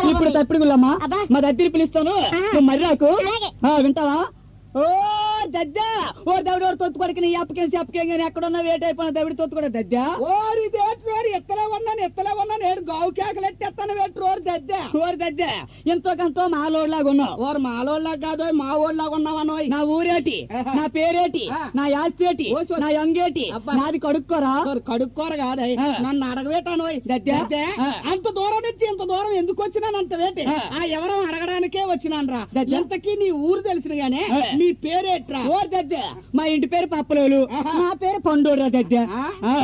ఇప్పుడు తప్పుడు గుల్లమ్మా అబ్బా. మా దగ్గర పిలుస్తాను ఆ. నువ్వు మరి నాకు అలాగే. ఆ, వింటావా ఓ దద్దా ఓ దవిడ ఓడి తొత్తు కొడుకుని అప్పకేం చెప్పకేం కానీ ఎక్కడున్నా వేట అయిపోయిన దవిడ తొత్తు కూడా దద్దా ఓరి దేట్రోరి ఎత్తలే ఉన్నాను ఎత్తలే ఉన్నాను ఏడు గావు కేకలెట్టి ఎత్తాను వెట్రోరు దద్దే ఓరి దద్దా ఎంతో కొంత మాలోడ్లాగా ఉన్నావు ఓరు మాలోళ్ళ కాదు మా ఊళ్ళలాగా ఉన్నావనోయ్ నా ఊరేటి ఆహా. నా పేరేటి ఆ. నా ఆస్తి ఏటి ఓ సో- నా యంగేటి అబ్బా. నాది కడుక్కోరా ఓరు కడుక్కోరు కాదయ్ ఆ. నన్ను అడగవేటానోయ్ దద్దే? దద్దే? ఆ. అంత దూరం నుంచి ఇంత దూరం ఎందుకు వచ్చినాను అంత వేటి ఆ. ఆ ఎవరో అడగడానికే వచ్చినాను రా దద్దే? ఎంతకీ నీ ఊరు తెలిసిన గానే ఆ. నీ పేరేట్రా ఓ దద్దా మా ఇంటి పేరు పప్పలోలు ఆహా. నా పేరు పండోడ్రా దద్దా ఆ? ఆ.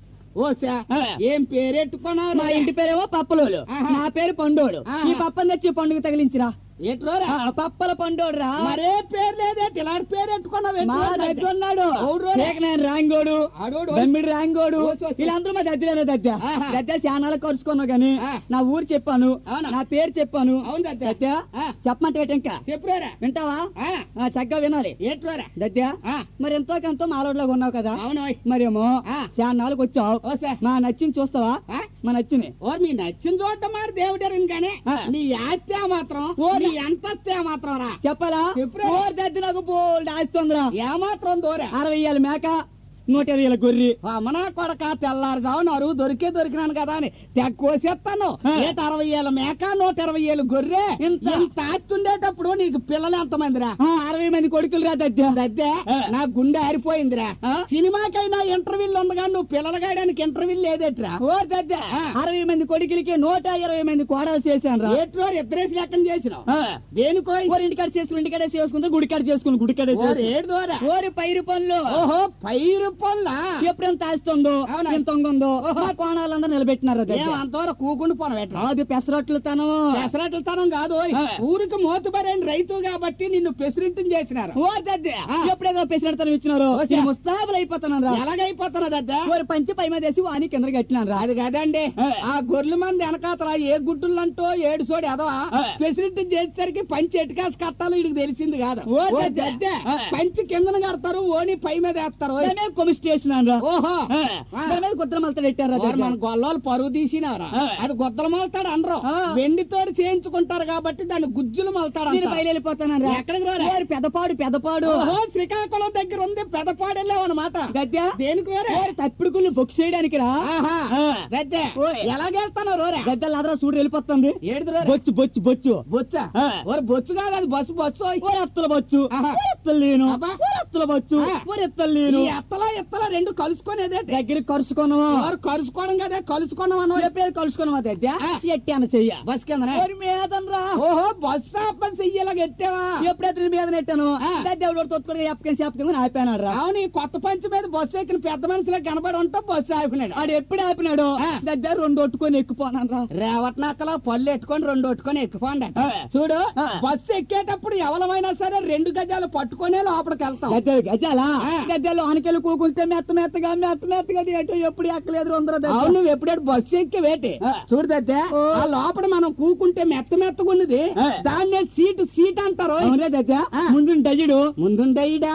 ఓసా ఆ. ఏం పేరెట్టుకున్నావు మా ఇంటి పేరేమో పప్పలోలు ఆహా. నా పేరు పండోడు ఆహా. ఈ పప్పని తెచ్చి పండుగ తగిలించిరా ఎట్రోరా ఆ, పప్పల పండోడ్రా మరే పేరు లేదే ఇలాంటి పేరెట్టుకున్నావు మా దగ్గర ఉన్నాడు అవును. నేను రాంగోడు ఆడోడు దమ్మిడి రాంగోడు ఓసు, ఓసు. వీళ్ళందరూ మా దగ్గర దద్ద ఆహా. దద్ద శానాలు కరుచుకున్నావు గాని ఆ. నా ఊరు చెప్పాను అవునా? నా పేరు చెప్పాను అవును దద్ద దద్ద ఆ. చెప్పమంటే ఏంటి ఇంకా చెప్పురా వింటావా ఆ, ఆ, చక్కగా వినాలి ఎట్రోరా దద్ద ఆ, మరి ఎంతో కొంత మాలోడ్లాగా ఉన్నావు కదా అవునోయ్ మరేమో ఆ. శానాలకు వచ్చావు ఓసా మా నచ్చింది చూస్తావా ఆ? మా నచ్చింది ఓర్ మీ నచ్చిన చోట మాట దేవుడరు కానీ ఆ. నీ ఆస్తి ఆ మాత్రం ఓ, నీ అంతస్తే ఆ మాత్రం రా చెప్పాలా చెప్పురా. ఓర్ దద్ద నాకు బోల్డ్ ఆస్తుందిరా ఏమాత్రం దూరా అరవై ఏళ్ళ మేక నూట ఇరవై ఏళ్ళ గొర్రె అమ్మనా కొడక తెల్లారుజామున అరువు దొరికే దొరికినాను కదా అని తెగ కోసేస్తాను ఆ. ఏట అరవై ఏళ్ళ మేక నూట ఇరవై ఏళ్ళు గొర్రె ఇంత? ఇంత ఆస్తి ఉండేటప్పుడు నీకు పిల్లలు ఎంతమందిరా ఆ, అరవై మంది కొడుకులు రా దద్ద దద్దే ఆ. నా గుండె ఆరిపోయిందిరా ఆ? సినిమాకైనా ఇంటర్వ్యూలు ఉంది కానీ నువ్వు పిల్లలు గాయడానికి ఇంటర్వ్యూ లేదేట్రా ఓ దద్ద ఆ. అరవై మంది కొడుకులకి నూట ఇరవై మంది కోడలు చేశాను రా ఏట్లో ఇద్దరేసి లెక్కన చేసినావు ఆ. దేనికో ఓరి ఇంటికాడ చేసుకుని ఇంటికాడ చేసుకుంటారు గుడికాడ చేసుకుని గుడికాడ ఓరు ఏడు దూరా ఓరి పైరు పనులు ఓహో పైరు పనులా ఎప్పుడెంత ఆస్తుందో అవునా? ఎంత ఉందో మా కోణాలందరూ నిలబెట్టినారు దద్ద. ఏం అంతవరకు కూకుండి పోను వెట్రా అది పెసరట్లు తను పెసరట్లతనం కాదు ఓయ్. ఆ. ఊరికి మోతుబరైన రైతు కాబట్టి నిన్ను పెసిరింటిని చేసినారు ఓ దద్ద ఆ. ఎప్పుడేదో పెసరట్లను ఇచ్చినారు ఓ సా. ముస్తాబులు అయిపోతున్నాను రా ఎలాగైపోతున్నది అద్దా ఓరి పంచి పై మీద వేసి వాని కింద కట్టినాను రా అది కదండి ఆ. ఆ గొర్రెల మంది వెనకాతల ఏ గుడ్డులంటో ఏడు సోడి ఎదవా ఆ. ఫెసిలిటీ చేసేసరికి పంచి ఎటుకాసి కట్టాలో ఇడికి తెలిసింది కాదు ఓ ఓ దద్ద. దద్దే. ఆ. పంచి కిందన కడతారు ఓని పై మీద వేస్తారు ఓయ్. దాని మీద కొమ్మి స్టేషన్ రా ఓహో ఆ. ఆ. దాని మీద కుద్ర మలత పెట్టారు ఓరి మన గొల్లోలు పరువు తీసినారా ఆ. అది గుద్దలు మల్తాడు అనరు ఆ. వెండితోటి చేయించుకుంటారు కాబట్టి దాన్ని గుజ్జులు మల్తాడు నేను అంటారు. బయలుపోతాను రా ఎక్కడికి రారా? ఓరి పెదపాడు పెదపాడు ఓహో శ్రీకాకుళం దగ్గర ఉంది పెదపాడెళ్ళావు అనమాట గద్ద దేనికి వేరే ఓరి తప్పుడు గుళ్ళు బుక్ చేయడానికి రా ఆహా ఆ. గద్దె ఓయ్. ఎలాగెళ్తాను రోరా గద్దెలు అదరా చూడు వెళ్ళిపోతుంది ఏడుది రోరా బొచ్చు బొచ్చు బొచ్చు బొచ్చా ఆ. ఓరి బొచ్చు కాదు అది బస్సు బస్సు ఓయ్. ఓరి అత్తల బొచ్చు ఆహా. ఓరి అత్తలు లేను అబ్బా. ఓరి అత్తల బొచ్చు ఆ. ఓరి ఎత్తలు లేను ఈ ఎత్తలా ఎత్తలా రెండు కలుసుకునేదే దగ్గర కలుసుకున్నాం ఓరు కలుసుకోవడం కదా కలుసుకున్నాం అను ఎప్పుడైతే కలుసుకున్నాం దగ్గర ఆ. ఎట్టాను చెయ్య బస్ కిందనే ఓరి మీదనరా ఓహో బస్సు ఆపని చెయ్యేలాగా ఎట్టావా ఎప్పుడైతే నీ మీద నెట్టాను ఆ. దేవుడు తొత్తుకొని చెప్పకని చెప్పకని ఆపాను రా అవును ఈ కొత్త పంచి మీద బస్సు ఎక్కిన పెద్ద మనిషిలా కనబడి ఉంటా బస్సు ఆపినాడు ఆడు ఎప్పుడు ఆపినాడు ఆ. దగ్గర రెండు ఒట్టుకొని ఎక్కిపోనాను రా రేవట్నాకలో పళ్ళు ఎట్టుకొని రెండు ఒట్టుకొని ఎక్కిపోండి ఆ. చూడు ఆ. బస్సు ఎక్కేటప్పుడు ఎవలమైనా సరే రెండు గజాలు పట్టుకునే లోపలికి వెళ్తాం గద్దెలు గజాలా ఆ. గద్దెలు ఆనకెళ్ళి కూకుంటే మెత్త మెత్తగా మెత్త మెత్తగా ఎటు ఎప్పుడు ఎక్కలేదు అందరూ అవును నువ్వు ఎప్పుడైతే బస్సు ఎక్కి వేటి ఆ. చూడదైతే ఓ. ఆ లోపల మనం కూకుంటే మెత్త మెత్తగా ఉన్నది ఆ. దాన్నే సీటు సీట్ అంటారు అవునా దగ్గర ఆ. ముందు డజుడు ముందుండయిడా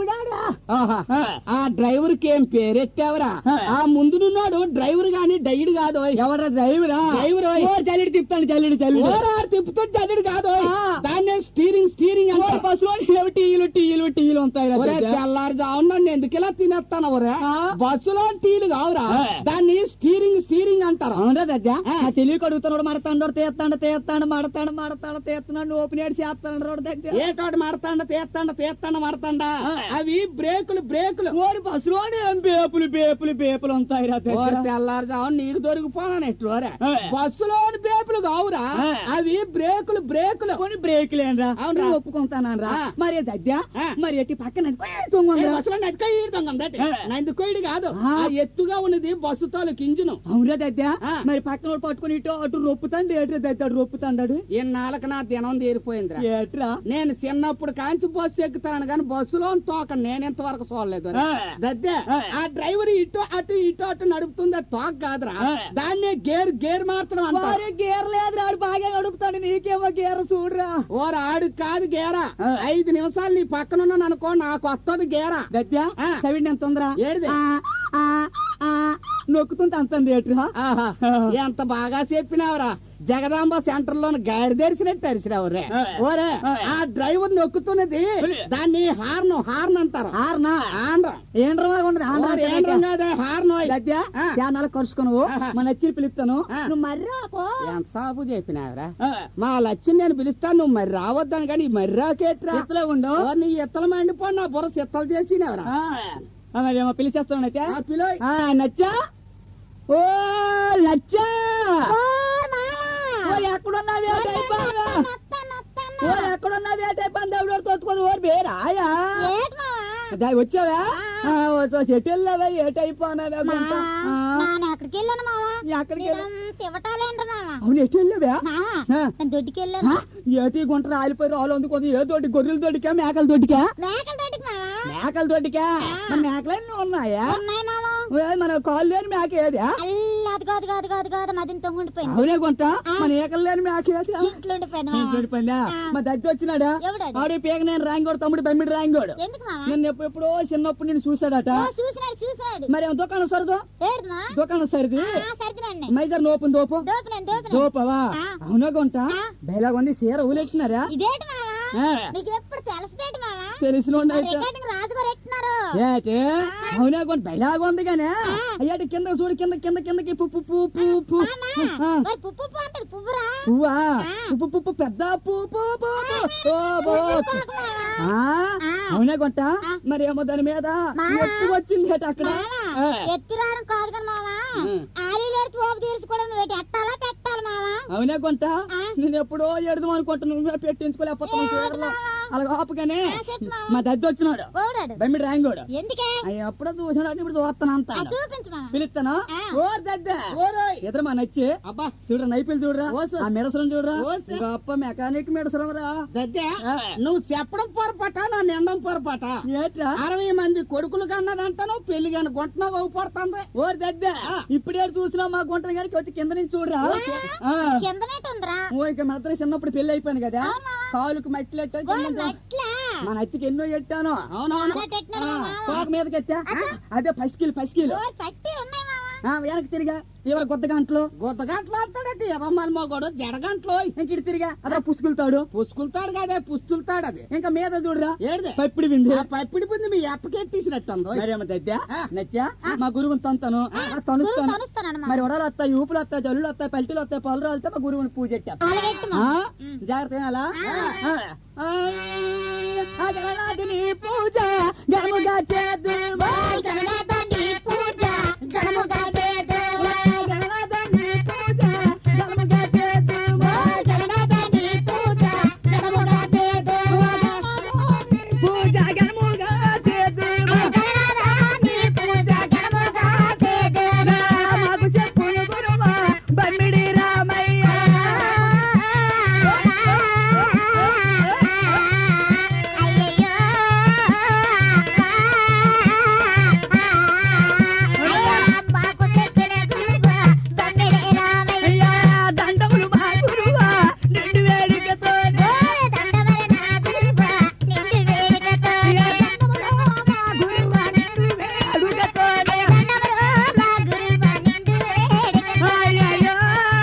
ఆహా. ఆ డ్రైవర్ కి ఏం పేరెట్టావరా ఆ. ఆ ముందునున్నాడు డ్రైవర్ గాని డైడ్ కాదు ఎవడ డ్రైవరా డ్రైవర్ ఓయ్. ఓ జల్లిడి తిప్పుతాడు జల్లిడి జల్లిడి ఓరారు తిప్పుతూ జల్లెడు కాదు ఆ. దాన్నే స్టీరింగ్ స్టీరింగ్ ఓ అంటారు బస్సులో ఏవో టీలు టీలు టీలు ఉంటాయి రా ఒరే దగ్గర. తెల్లారుజామున నన్ను ఎందుకు ఇలా తినేస్తాను ఒరే ఆ. బస్సులో టీలు కావురా ఆ. దాన్ని స్టీరింగ్ స్టీరింగ్ అంటారు అవునా దగ్గర ఆ. ఆ తెలివి కడుగుతున్నాడు మడతాడు తీస్తాడు తీస్తాడు మడతాడు మడతాడు తీస్తున్నాడు ఓపెన్ ఏడు చేస్తాడు రోడ్డు దగ్గర ఏటోటి మడతాండ తీస్తాండ తీస్తాండ మడతాండ ఆ. అవి బ్రేకులు బ్రేకులు ఓరి బస్సులోనే ఏం బేపులు బేపులు బేపులు ఉంటాయి రా దగ్గర. ఓరి తెల్లారుజామున నీకు దొరికిపోనా ఎట్లోరే ఆ. బస్సులోని బ్రేకులు కావురా ఆ. అవి బ్రేకులు బ్రేకులు కొన్ని బ్రేక్ లేనరా అవునురా. ఒప్పుకుంటానరా ఆ. మరి దద్య ఆ. మరి ఎట్టి పక్కన ఏ తొంగ బస్సులో నడికొయ్యి దొంగం దట్టి ఆ. నందుకొయ్యడు కాదు ఆ. ఆ ఎత్తుగా ఉన్నది బస్సు తాలూకు ఇంజను అవునా దద్య ఆ. మరి పక్కన వాడు పట్టుకుని ఇటు అటు రొప్పుతాండు ఏట్రా దద్దాడు రొప్పుతాండాడు ఇన్నాళ్ళకి నా దినం తీరిపోయిందిరా ఏట్రా నేను చిన్నప్పుడు కాంచి బస్సు ఎక్కుతాను కానీ బస్సులో తోక నేను ఇంతవరకు చూడలేదు ఆ. దద్దే ఆ. ఆ డ్రైవర్ ఇటు అటు ఇటు అటు నడుపుతుంది అది తోక కాదురా ఆ. దాన్నే గేర్ గేర్ మార్చడం అంటారు వారు గేర్ లేదు ఆడు బాగా నడుపుతాడు నీకేమో గేర్ చూడరా ఓర ఆడు కాదు గేరా ఆ. ఐదు నిమిషాలు నీ పక్కన ఉన్నాను అనుకో నాకు వస్తుంది గేరా దద్య ఆ. సవిడ్ ఎంత ఉందిరా ఏడిది? ఆ, ఆ, ఆ, నొక్కుతుంటే అంత రేటురా ఆహా ఎంత బాగా చెప్పినావురా జగదాంబ సెంటర్ లోని గాడి తెరిచినట్టు అరిసినావు రే ఆ. ఓరే ఆ. ఆ డ్రైవర్ నొక్కుతున్నది సరే. దాన్ని హార్న్ హార్న్ అంటారు ఆర్నా ఆంధ్ర ఏండ్రా ఉండదు ఓరి ఏండ్రం కాదే హార్న్ ఓయ్. గద్య ఆ. చాలా కరుచుకున్నావు ఆహా. మన నచ్చి పిలుస్తాను ఆ. నువ్వు మర్రా పో ఎంత సాపు చెప్పినావురా ఆ, మా లక్ష్యం నేను పిలుస్తాను నువ్వు మరి రావద్దాను కానీ మరి రాకేట్రా ఎత్తులో ఉండు ఓ, నీ ఇత్తలు మండిపోయి నా బుర్ర సిత్తలు చేసినవరా ఆ, ఆ, మరి ఏమో పిలిచేస్తాను అయితే ఆ పిలోయ్ ఆ, నచ్చా ఓ నచ్చా ఓ ఎక్కడున్నా వేట అయిపోయినా ఓ ఎక్కడున్నా వేట అయిపోయింది ఎవడో తోచుకొని ఓరి బేరాయా దాయి వచ్చావా ఆ, వచ్చా చెట్టు వెళ్ళావా ఏట అయిపోయినావా గుంట? ఆ, అక్కడికి వెళ్ళాను మావా ఎక్కడికి వెళ్ళా- తివటాలేంట మావా అవును ఎటు వెళ్ళావా మావా ఆ. నేను దొడ్డికి వెళ్ళాను ఆ, ఏటి గుంట రాలిపోయి రాళ్ళు అందుకొని ఏ తోటి గొర్రెల తోటికా మేకల తోటికా మేకల తోటికి మావా మేకల తోటికా మన మేకలన్నీ ఉన్నాయా ఉన్నాయి మావా ఓ, మన కాళ్ళు లేని మేక ఏది ఆ? అల్లా అది కాదు కాదు కాదు కాదు మదిని తొంగుండిపోయింది అవునే గుంట మన ఏకలు లేని మేక ఏది ఆ? ఇంట్లో ఉండిపోయింది మావా పడిపోయిందా ఆ. మా దద్ది వచ్చినాడా ఎవడాడు? ఆడు పేక నేను రాంగోడు తమ్ముడు బమ్మిడి రాంగోడు ఎందుకు మావా నిన్న ఎప్పుడు ఎప్పుడో చిన్నప్పుడు నేను చూసాడట ఓ, చూసినాడు చూసినాడు మరి ఏమో దుకాణం సరదు ఏడు మా దుకాణం సరిది సరిదినండి మైజర్ నోపు దోపు దోపినాను దోపినాను దోపవా ఆ. అవునా గుంట ఆ. బయలాగా ఉంది సీర ఊలెట్టినారా ఇదేంటి మావా ఆ, నీకు ఎప్పుడు తెలుసుదేంటి మావా తెలిసిన ఆ అయితే రికార్డింగ్ రాజుగారు ఎట్టున్నారు ఏటి అవునా గుంట బయలాగా ఉంది గానే అయ్యాటి కింద చూడు కింద కింద కిందకి పుప్పు పువ్వు పువ్వు పువ్వు మామా ఆ. మరి పువ్వు పువ్వు అంటాడు పువ్వురా పువ్వా ఆ. పువ్వు పువ్వు పెద్ద పువ్వు పువ్వు పువ్వు ఓ బో పువ్వు మావా ఆ ఆ. అవునా గుంట ఆ. మరి ఏమో దాని మీద మా. ఎక్కువ వచ్చింది ఏట అక్కడ మావా ఆ. ఎత్తి రావడం కాదు కానీ మావా ఉం. ఆలీలు ఎడుతూ ఓపు తీర్చుకోవడం నువ్వు ఏంటి ఎట్టాలా పెట్టాలి మావా అవునా కొంట ఆ. నేను ఎప్పుడో ఎడదాం అనుకుంటా నువ్వే పెట్టించుకోలేకపోతున్నావు ఏ, చీరలో మావా. అలాగ ఆపుగానే ఆ, చెప్పు మావా. మా దద్ది వచ్చినాడు ఓడాడు బమ్మిడి రాయంగోడు ఎందుకే అయ్యి ఎప్పుడో చూసినాడు ఇప్పుడు చూస్తాను ఆ, అంటాడు చూపించు మావా పిలుస్తాను ఆ. ఓ దద్ద ఓరోయ్ ఎదురు మా నచ్చి అబ్బా చూడరా నైపులు చూడరా ఓసు. ఆ మెడసరం చూడరా ఓసు. గొప్ప మెకానిక్ మెడసరం రా దద్దే ఆ. నువ్వు చెప్పడం పొరపాట నా నిండం పొరపాట ఏట్రా అరవై మంది కొడుకులు కన్నదంటాను పెళ్లి కాని గుంటన అవుపడుతుంది ఓ దద్ద ఇప్పుడే చూసినా మా గుంటన గారికి వచ్చి కింద నుంచి చూడరా ఆ. కిందనేటి ఉందిరా ఓ ఇక మన ఇద్దరం చిన్నప్పుడు పెళ్లి అయిపోయింది కదా అవునా? కాలుకు మట్టి లెక్క ఓ, మెట్లా మా నచ్చికి ఎన్నో ఎట్టాను అవునవును అలా పెట్టినాడు మా మావ. కోక మీదకి ఎత్తా అదే పసికిలు పసికిలు ఓ, పట్టి ఉన్నాయి మావా ఆ, వెనక్కి తిరిగా ఇవాళ కొత్త గంటలు గుద్దగంటలు అంటాడట ఎదమ్మల మొగడు జడగంటలో ఇంక ఇటు తిరిగా అదే పుసుకులుతాడు పుసుకులుతాడు కదే పుస్తులుతాడు అది ఇంకా మీద చూడరా ఏడిదే పప్పిడి వింది ఆ పప్పిడి పుంది మీ ఎప్పకెట్టేసినట్టుంది మరేమో దద్దా ఆ. నచ్చా మా గురువుని తొంతాను ఆ, గురువు తనుస్తాను తనుస్తాను మరి వడలు వస్తాయి ఊపులు వస్తాయి జల్లులు వస్తాయి పల్టీలు వస్తాయి పళ్ళు వెళ్తే మా గురువుని పూజ ఎట్టా అలాగెట్టు ఆ? మావా జాగ్రత్త వినాలా? ఆ. ఆ. ఆ గణనాథుని పూజ గణముగా చేద్దుమా. గణనాథుని పూజ ఘనముగా చేద్దుమా. గణనాథుని పూజ గణముగా చేద్దుమా. గణనాథుని పూజ ఘనముగా చేద్దుమా. పూజ గణముగా చేద్దుమా. గణనాథుని పూజ ఘనముగా చేద్దుమా. మాకు చెప్పులు గురువా బమ్మిడి రామయ్య అయ్యయ్యో. అయ్యా, మాకు చెప్పిన గురువు తమ్మిడి రామయ్య. దండములు మా గురువా నిండు వేడుకతోనే ఓ దండవర నా గురువు నిండు వేడుకతో. దండములు మా గురువా నిండు వేడుకతోనే దండవర మా గురువు నిండు వేడుకతో. అయ్యయ్యో.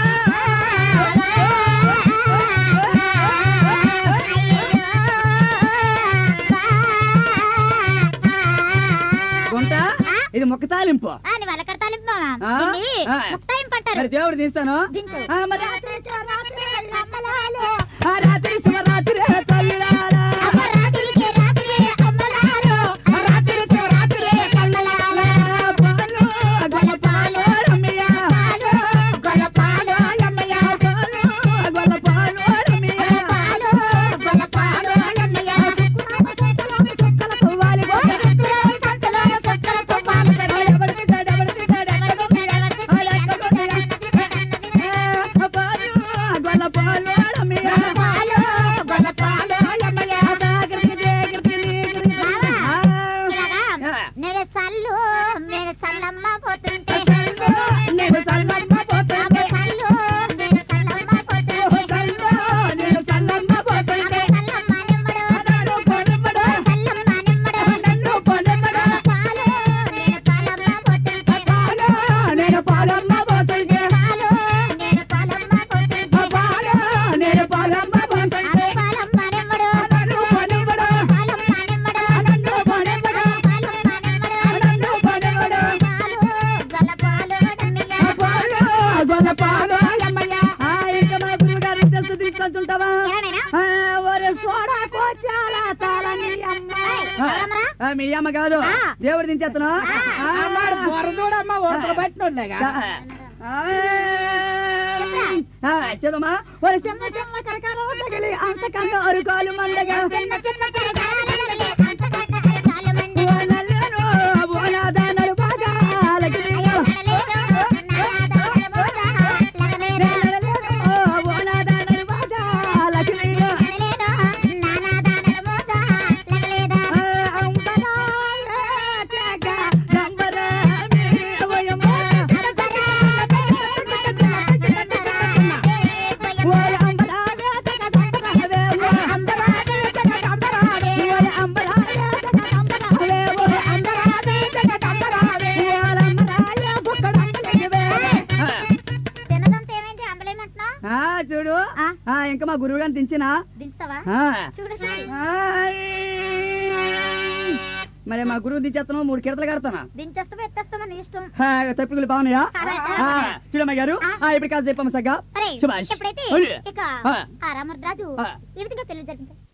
గుంట ఇది మొక్క తాలింపు అని వలకడతాలి ఆ? ఆ. ముక్తాయం పట్టారు మరి దేవుడు తీస్తాను దించు. ఆ, మరి రాత్రి రాత్రి అమ్మలాలు. ఆ రాత్రి శివరాత్రి తల్లిరాలా. అమరాత్రికి రాత్రి అమ్మలాలు. రాత్రికి రాత్రి అమ్మలాలు. పాలు, గొల్లపాలు, రమ్య. పాలు, గొల్లపాలు, లమ్మయ్య. పాలు, గొల్లపాలు, రమ్య. పాలు, గొల్లపాలు, లమ్మయ్య. చుక్కలకు వాలి గొల్ల. చుక్కల సంతలో చుక్కల తువ్వాలు పెట్టి. ఎవరికి తడ, ఎవరికి తడ, ఎవరికి తడ. ఆ, లెక్క కొట్టిన. ఆ, పాలు, గొల్లపాలు, రమ్య. పాలు, గొల్లపాలు, లమ్మయ్య. తాగిరికి, దేగిరికి, నీగిరికి. బావా, ఆ. ఇలాగా ఆ. నేను సల్లు నేను సల్లమ్మ పోతుంటే నేను సల్లమ్మ పోతుంటే అమ్మ సల్లు నేను సల్లమ్మ పోతుంటే సల్లో నేను సల్లమ్మ పోతుంటే సల్లమ్మ నిమ్మడు నన్ను పొడవడు, సల్లమ్మ నిమ్మడు నన్ను పొడవడు. పాలు నేను సల్లమ్మ పోతుంటే పాలు తీసుకొచ్చుంటావా ఎవరైనా? ఆ, ఒరే సోడా కోచాల తాళని అమ్మ ఆ, ఎవరమ్మరా? ఆ, మీ అమ్మ కాదు ఆ. దేవుడు దించేస్తాను అమ్మాడు బొరదూడమ్మ ఉడత పట్టినోళ్ళేగా చదమ్మా ఒరే చిన్న చిన్న కరకరం తగిలి అంతకంగా అరుకాలు మండగా చిన్న చిన్న కరకాలలే అంతకన్నా అరకాలు మండి. ఓ నల్లేను, ఓ నాదా నడుపాదాలకి నీవు. అయ్యో, నానాదాల మోత లగలేదా. నడలేను, ఓ నాదా నడుపాదాలకి నీవు. లగలేదా, నానాదాల మోత లగలేదా. ఆ, అంబరాలే తెగ నంబరామి ఓయమ్మ. ఓయ్ అంబరాలే తెగ నంబరావే, ఓయ్ అంబరాలే తెగ నంబరావే, ఓయ్ అంబరాలే తెగ నంబరావే, ఓయ్ అంబరాలే తెగ నంబరావే, ఓయ్ అంబరాలే బుక్క నంబలేవే. తినదంతా ఏమైంది అంబలేమంటున్నా ఆ, చూడు ఆ. ఆ, ఇంకా మా గురువు గారిని దించినా దించుతావా ఆ. చూడు చూడు. ఆయ్. మరి మా గురువు దించేస్తాను మూడు కిడతలు కడతానా దించేస్తావా ఎత్తేస్తావా నీ ఇష్టం తప్పికులు బాగున్నాయా అలా, ఆ, చూడమ్మ గారు ఆ. ఆ, ఇప్పుడు కాదు చెప్పమ్మ సగ్గా అరే శుభాష్ ఎప్పుడైతే ఒరే. ఇక ఆ. ఆ రామరాజు ఆ. ఈ విధంగా తెలియజేస్తుంది